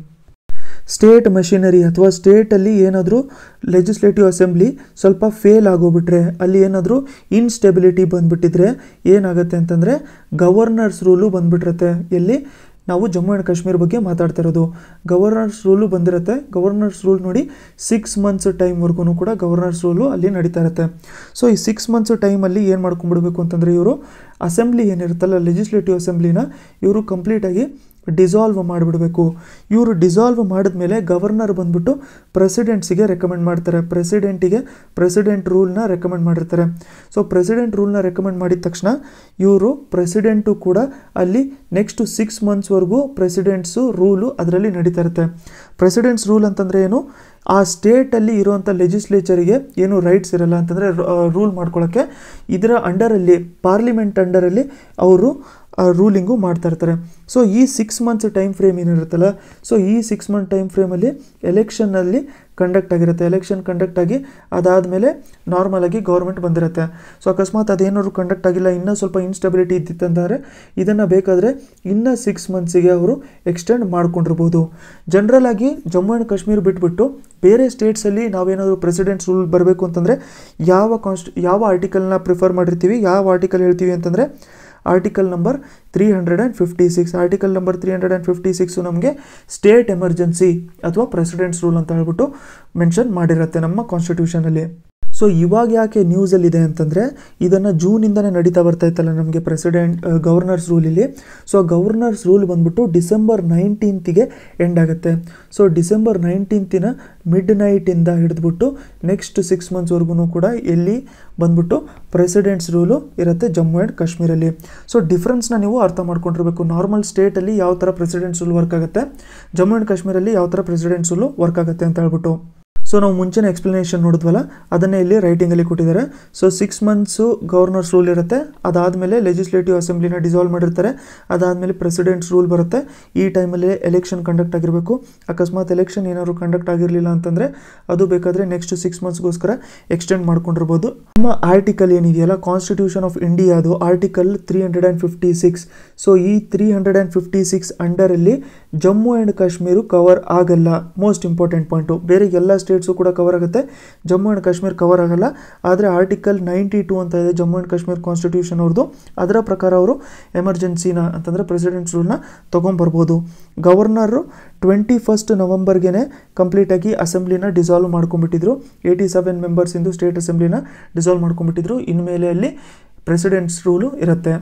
ಸ್ಟೇಟ್ ಮಷಿನರಿ ಅಥವಾ ಸ್ಟೇಟಲ್ಲಿ ಏನಾದರೂ ಲೆಜಿಸ್ಲೇಟಿವ್ ಅಸೆಂಬ್ಲಿ ಸ್ವಲ್ಪ ಫೇಲ್ ಆಗೋಗ್ಬಿಟ್ರೆ ಅಲ್ಲಿ ಏನಾದರೂ ಇನ್ಸ್ಟೆಬಿಲಿಟಿ ಬಂದುಬಿಟ್ಟಿದ್ರೆ ಏನಾಗುತ್ತೆ ಅಂತಂದರೆ ಗವರ್ನರ್ಸ್ ರೂಲು ಬಂದುಬಿಟ್ಟಿರುತ್ತೆ ಎಲ್ಲಿ ನಾವು ಜಮ್ಮು ಆ್ಯಂಡ್ ಕಾಶ್ಮೀರ ಬಗ್ಗೆ ಮಾತಾಡ್ತಾ ಇರೋದು ಗವರ್ನರ್ಸ್ ರೂಲು ಬಂದಿರುತ್ತೆ ಗವರ್ನರ್ಸ್ ರೂಲ್ ನೋಡಿ ಸಿಕ್ಸ್ ಮಂತ್ಸ್ ಟೈಮ್ವರೆಗೂ ಕೂಡ ಗವರ್ನರ್ಸ್ ರೂಲು ಅಲ್ಲಿ ನಡೀತಾ ಇರುತ್ತೆ ಸೊ ಈ ಸಿಕ್ಸ್ ಮಂತ್ಸ್ ಟೈಮಲ್ಲಿ ಏನು ಮಾಡ್ಕೊಂಡ್ಬಿಡ್ಬೇಕು ಅಂತಂದರೆ ಇವರು ಅಸೆಂಬ್ಲಿ ಏನಿರುತ್ತಲ್ಲ ಲೆಜಿಸ್ಲೇಟಿವ್ ಅಸೆಂಬ್ಲಿನ ಇವರು ಕಂಪ್ಲೀಟಾಗಿ ಡಿಸಾಲ್ವ್ ಮಾಡಿಬಿಡಬೇಕು ಇವರು ಡಿಸಾಲ್ವ್ ಮಾಡಿದ್ಮೇಲೆ ಗವರ್ನರ್ ಬಂದ್ಬಿಟ್ಟು ಪ್ರೆಸಿಡೆಂಟ್ಸಿಗೆ ರೆಕಮೆಂಡ್ ಮಾಡ್ತಾರೆ ಪ್ರೆಸಿಡೆಂಟಿಗೆ ಪ್ರೆಸಿಡೆಂಟ್ ರೂಲ್ನ ರೆಕಮೆಂಡ್ ಮಾಡಿರ್ತಾರೆ ಸೊ ಪ್ರೆಸಿಡೆಂಟ್ ರೂಲ್ನ ರೆಕಮೆಂಡ್ ಮಾಡಿದ ತಕ್ಷಣ ಇವರು ಪ್ರೆಸಿಡೆಂಟು ಕೂಡ ಅಲ್ಲಿ ನೆಕ್ಸ್ಟ್ ಸಿಕ್ಸ್ ಮಂತ್ಸ್ವರೆಗೂ ಪ್ರೆಸಿಡೆಂಟ್ಸು ರೂಲು ಅದರಲ್ಲಿ ನಡೀತಾ ಇರುತ್ತೆ ಪ್ರೆಸಿಡೆಂಟ್ಸ್ ರೂಲ್ ಅಂತಂದರೆ ಏನು ಆ ಸ್ಟೇಟಲ್ಲಿ ಇರುವಂಥ ಲೆಜಿಸ್ಲೇಚರಿಗೆ ಏನು ರೈಟ್ಸ್ ಇರಲ್ಲ ಅಂತಂದರೆ ರೂಲ್ ಮಾಡ್ಕೊಳ್ಳೋಕ್ಕೆ ಇದರ ಅಂಡರಲ್ಲಿ ಪಾರ್ಲಿಮೆಂಟ್ ಅಂಡರಲ್ಲಿ ಅವರು ರೂಲಿಂಗು ಮಾಡ್ತಾ ಇರ್ತಾರೆ ಸೊ ಈ ಸಿಕ್ಸ್ ಮಂತ್ಸ್ ಟೈಮ್ ಫ್ರೇಮ್ ಏನಿರುತ್ತಲ್ಲ ಸೊ ಈ ಸಿಕ್ಸ್ ಮಂತ್ ಟೈಮ್ ಫ್ರೇಮಲ್ಲಿ ಎಲೆಕ್ಷನ್ನಲ್ಲಿ ಕಂಡಕ್ಟ್ ಆಗಿರುತ್ತೆ ಎಲೆಕ್ಷನ್ ಕಂಡಕ್ಟ್ ಆಗಿ ಅದಾದಮೇಲೆ ನಾರ್ಮಲಾಗಿ ಗೌರ್ಮೆಂಟ್ ಬಂದಿರುತ್ತೆ ಸೊ ಅಕಸ್ಮಾತ್ ಅದೇನಾದ್ರು ಕಂಡಕ್ಟ್ ಆಗಿಲ್ಲ ಇನ್ನೂ ಸ್ವಲ್ಪ ಇನ್ಸ್ಟೆಬಿಲಿಟಿ ಇದ್ದಿತ್ತಂದರೆ ಇದನ್ನು ಬೇಕಾದರೆ ಇನ್ನೂ ಸಿಕ್ಸ್ ಮಂತ್ಸಿಗೆ ಅವರು ಎಕ್ಸ್ಟೆಂಡ್ ಮಾಡ್ಕೊಂಡಿರ್ಬೋದು ಜನರಲ್ ಆಗಿ ಜಮ್ಮು ಆ್ಯಂಡ್ ಕಾಶ್ಮೀರ ಬಿಟ್ಬಿಟ್ಟು ಬೇರೆ ಸ್ಟೇಟ್ಸಲ್ಲಿ ನಾವೇನಾದರೂ ಪ್ರೆಸಿಡೆಂಟ್ಸ್ ರೂಲ್ ಬರಬೇಕು ಅಂತಂದರೆ ಯಾವ ಕಾನ್ಸ್ಟ್ ಯಾವ ಆರ್ಟಿಕಲ್ನ ಪ್ರಿಫರ್ ಮಾಡಿರ್ತೀವಿ ಯಾವ ಆರ್ಟಿಕಲ್ ಹೇಳ್ತೀವಿ ಅಂತಂದರೆ article number three hundred and fifty six article number three hundred and fifty six ನಮಗೆ ಸ್ಟೇಟ್ ಎಮರ್ಜೆನ್ಸಿ ಅಥವಾ ಪ್ರೆಸಿಡೆಂಟ್ಸ್ ರೂಲ್ ಅಂತ ಹೇಳ್ಬಿಟ್ಟು ಮೆನ್ಷನ್ ಮಾಡಿರುತ್ತೆ ನಮ್ಮ ಕಾನ್ಸ್ಟಿಟ್ಯೂಷನಲ್ಲಿ ಸೊ ಇವಾಗ ಯಾಕೆ ನ್ಯೂಸಲ್ಲಿದೆ ಅಂತಂದರೆ ಇದನ್ನು ಜೂನಿಂದನೇ ನಡೀತಾ ಬರ್ತಾ ಇತ್ತಲ್ಲ ನಮಗೆ ಪ್ರೆಸಿಡೆಂಟ್ ಗವರ್ನರ್ಸ್ ರೂಲಿಲಿ ಸೊ ಗವರ್ನರ್ಸ್ ರೂಲ್ ಬಂದ್ಬಿಟ್ಟು ಡಿಸೆಂಬರ್ ನೈನ್ಟೀನ್ತಿಗೆ ಎಂಡ್ ಆಗುತ್ತೆ ಸೊ ಡಿಸೆಂಬರ್ ನೈನ್ಟೀನ್ತಿನ ಮಿಡ್ ನೈಟಿಂದ ಹಿಡಿದ್ಬಿಟ್ಟು ನೆಕ್ಸ್ಟ್ ಸಿಕ್ಸ್ ಮಂತ್ಸ್ವರೆಗೂ ಕೂಡ ಎಲ್ಲಿ ಬಂದ್ಬಿಟ್ಟು ಪ್ರೆಸಿಡೆಂಟ್ಸ್ ರೂಲು ಇರುತ್ತೆ ಜಮ್ಮು ಆ್ಯಂಡ್ ಕಾಶ್ಮೀರಲ್ಲಿ ಸೊ ಡಿಫ್ರೆನ್ಸ್ನ ನೀವು ಅರ್ಥ ಮಾಡ್ಕೊಂಡಿರ್ಬೇಕು ನಾರ್ಮಲ್ ಸ್ಟೇಟಲ್ಲಿ ಯಾವ ಥರ ಪ್ರೆಸಿಡೆಂಟ್ಸ್ ರೂಲ್ ವರ್ಕ್ ಆಗುತ್ತೆ ಜಮ್ಮು ಆ್ಯಂಡ್ ಕಾಶ್ಮೀರಲ್ಲಿ ಯಾವ ಥರ ಪ್ರೆಸಿಡೆಂಟ್ಸ್ ರೂಲು ವರ್ಕ್ ಆಗುತ್ತೆ ಅಂತ ಹೇಳ್ಬಿಟ್ಟು ಸೊ ನಾವು ಮುಂಚೆನೇ ಎಕ್ಸ್ಪ್ಲನೇಷನ್ ನೋಡಿದ್ವಲ್ಲ ಅದನ್ನೇ ಇಲ್ಲಿ ರೈಟಿಂಗಲ್ಲಿ ಕೊಟ್ಟಿದ್ದಾರೆ so six months governor's rule ಇರುತ್ತೆ ಅದಾದಮೇಲೆ ಲೆಜಿಸ್ಲೇಟಿವ್ ಅಸೆಂಬ್ಲಿನ ಡಿಸಾಲ್ವ್ ಮಾಡಿರ್ತಾರೆ ಅದಾದಮೇಲೆ ಪ್ರೆಸಿಡೆಂಟ್ಸ್ ರೂಲ್ ಬರುತ್ತೆ ಈ ಟೈಮಲ್ಲಿ ಎಲೆಕ್ಷನ್ ಕಂಡಕ್ಟ್ ಆಗಿರಬೇಕು ಅಕಸ್ಮಾತ್ ಎಲೆಕ್ಷನ್ ಏನಾದ್ರು ಕಂಡಕ್ಟ್ ಆಗಿರಲಿಲ್ಲ ಅಂತಂದರೆ ಅದು ಬೇಕಾದರೆ ನೆಕ್ಸ್ಟ್ ಸಿಕ್ಸ್ ಮಂತ್ಸ್ಗೋಸ್ಕರ ಎಕ್ಸ್ಟೆಂಡ್ ಮಾಡ್ಕೊಂಡಿರ್ಬೋದು ನಮ್ಮ ಆರ್ಟಿಕಲ್ ಏನಿದೆಯಲ್ಲ ಕಾನ್ಸ್ಟಿಟ್ಯೂಷನ್ ಆಫ್ ಇಂಡಿಯಾದು article three hundred and fifty six so ಈ three hundred and fifty six ಅಂಡರಲ್ಲಿ ಜಮ್ಮು ಆ್ಯಂಡ್ ಕಾಶ್ಮೀರು ಕವರ್ ಆಗಲ್ಲ ಮೋಸ್ಟ್ ಇಂಪಾರ್ಟೆಂಟ್ ಪಾಯಿಂಟು ಬೇರೆ ಎಲ್ಲ ಸ್ಟೇಟ್ಸು ಕೂಡ ಕವರ್ ಆಗುತ್ತೆ ಜಮ್ಮು ಆ್ಯಂಡ್ ಕಾಶ್ಮೀರ್ ಕವರ್ ಆಗಲ್ಲ ಆದರೆ ಆರ್ಟಿಕಲ್ ನೈಂಟಿ ಟೂ ಅಂತ ಇದೆ ಜಮ್ಮು ಆ್ಯಂಡ್ ಕಾಶ್ಮೀರ್ ಕಾನ್ಸ್ಟಿಟ್ಯೂಷನ್ ಅವ್ರದ್ದು ಅದರ ಪ್ರಕಾರ ಅವರು ಎಮರ್ಜೆನ್ಸಿನ ಅಂತಂದರೆ ಪ್ರೆಸಿಡೆಂಟ್ಸ್ ರೂಲ್ನ ತೊಗೊಂಬರ್ಬೋದು ಗವರ್ನರು ಟ್ವೆಂಟಿ ಫಸ್ಟ್ ನವಂಬರ್ಗೆ ಕಂಪ್ಲೀಟಾಗಿ ಅಸೆಂಬ್ಲಿನ ಡಿಸಾಲ್ವ್ ಮಾಡ್ಕೊಂಡ್ಬಿಟ್ಟಿದ್ರು ಏಯ್ಟಿ ಸೆವೆನ್ ಮೆಂಬರ್ಸಿಂದು ಸ್ಟೇಟ್ ಅಸೆಂಬ್ಲಿನ ಡಿಸಾಲ್ವ್ ಮಾಡ್ಕೊಂಡ್ಬಿಟ್ಟಿದ್ರು ಇನ್ಮೇಲೆ ಅಲ್ಲಿ ಪ್ರೆಸಿಡೆಂಟ್ಸ್ ರೂಲು ಇರುತ್ತೆ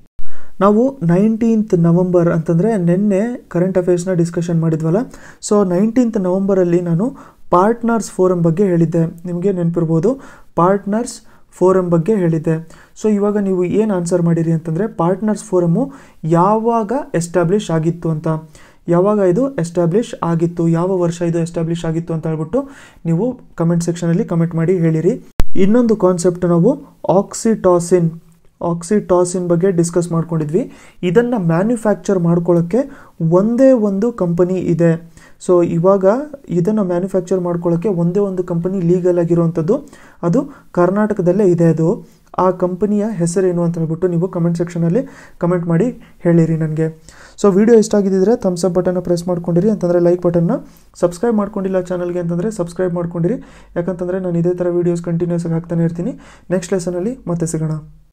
ನಾವು ನೈನ್ಟೀನ್ತ್ ನವಂಬರ್ ಅಂತಂದರೆ ನಿನ್ನೆ ಕರೆಂಟ್ ಅಫೇರ್ಸ್ನ ಡಿಸ್ಕಷನ್ ಮಾಡಿದ್ವಲ್ಲ ಸೊ ನೈನ್ಟೀನ್ತ್ ನವಂಬರಲ್ಲಿ ನಾನು ಪಾರ್ಟ್ನರ್ಸ್ ಫೋರಮ್ ಬಗ್ಗೆ ಹೇಳಿದ್ದೆ ನಿಮಗೆ ನೆನಪಿರ್ಬೋದು ಪಾರ್ಟ್ನರ್ಸ್ ಫೋರಮ್ ಬಗ್ಗೆ ಹೇಳಿದ್ದೆ ಸೊ ಇವಾಗ ನೀವು ಏನು ಆನ್ಸರ್ ಮಾಡಿರಿ ಅಂತಂದರೆ ಪಾರ್ಟ್ನರ್ಸ್ ಫೋರಮು ಯಾವಾಗ ಎಸ್ಟಾಬ್ಲಿಷ್ ಆಗಿತ್ತು ಅಂತ ಯಾವಾಗ ಇದು ಎಸ್ಟಾಬ್ಲಿಷ್ ಆಗಿತ್ತು ಯಾವ ವರ್ಷ ಇದು ಎಸ್ಟಾಬ್ಲಿಷ್ ಆಗಿತ್ತು ಅಂತ ಹೇಳ್ಬಿಟ್ಟು ನೀವು ಕಮೆಂಟ್ ಸೆಕ್ಷನಲ್ಲಿ ಕಮೆಂಟ್ ಮಾಡಿ ಹೇಳಿರಿ ಇನ್ನೊಂದು ಕಾನ್ಸೆಪ್ಟ್ ನಾವು ಆಕ್ಸಿಟಾಸಿನ್ ಆಕ್ಸಿಟಾಸಿನ್ ಬಗ್ಗೆ ಡಿಸ್ಕಸ್ ಮಾಡ್ಕೊಂಡಿದ್ವಿ ಇದನ್ನು ಮ್ಯಾನುಫ್ಯಾಕ್ಚರ್ ಮಾಡ್ಕೊಳ್ಳೋಕ್ಕೆ ಒಂದೇ ಒಂದು ಕಂಪನಿ ಇದೆ ಸೊ ಇವಾಗ ಇದನ್ನು ಮ್ಯಾನುಫ್ಯಾಕ್ಚರ್ ಮಾಡ್ಕೊಳ್ಳೋಕ್ಕೆ ಒಂದೇ ಒಂದು ಕಂಪನಿ ಲೀಗಲ್ ಆಗಿರುವಂಥದ್ದು ಅದು ಕರ್ನಾಟಕದಲ್ಲೇ ಇದೆ ಅದು ಆ ಕಂಪನಿಯ ಹೆಸರೇನು ಅಂತ ಹೇಳ್ಬಿಟ್ಟು ನೀವು ಕಮೆಂಟ್ ಸೆಕ್ಷನಲ್ಲಿ ಕಮೆಂಟ್ ಮಾಡಿ ಹೇಳಿರಿ ನನಗೆ ಸೊ ವಿಡಿಯೋ ಇಷ್ಟ ಆಗಿದ್ದರೆ ಥಮ್ಸ್ ಅಪ್ ಬಟನ್ನ ಪ್ರೆಸ್ ಮಾಡ್ಕೊಂಡಿರಿ ಅಂತಂದರೆ ಲೈಕ್ ಬಟನ್ನ ಸಬ್ಸ್ಕ್ರೈಬ್ ಮಾಡ್ಕೊಂಡಿಲ್ಲ ಚಾನಲ್ಗೆ ಅಂತಂದರೆ ಸಬ್ಸ್ಕ್ರೈಬ್ ಮಾಡ್ಕೊಂಡಿರಿ ಯಾಕಂತಂದರೆ ನಾನು ಇದೇ ಥರ ವೀಡಿಯೋಸ್ ಕಂಟಿನ್ಯೂಸ್ ಆಗಿ ಹಾಕ್ತಾನೆ ಇರ್ತೀನಿ ನೆಕ್ಸ್ಟ್ ಲೆಸನಲ್ಲಿ ಮತ್ತೆ ಸಿಗೋಣ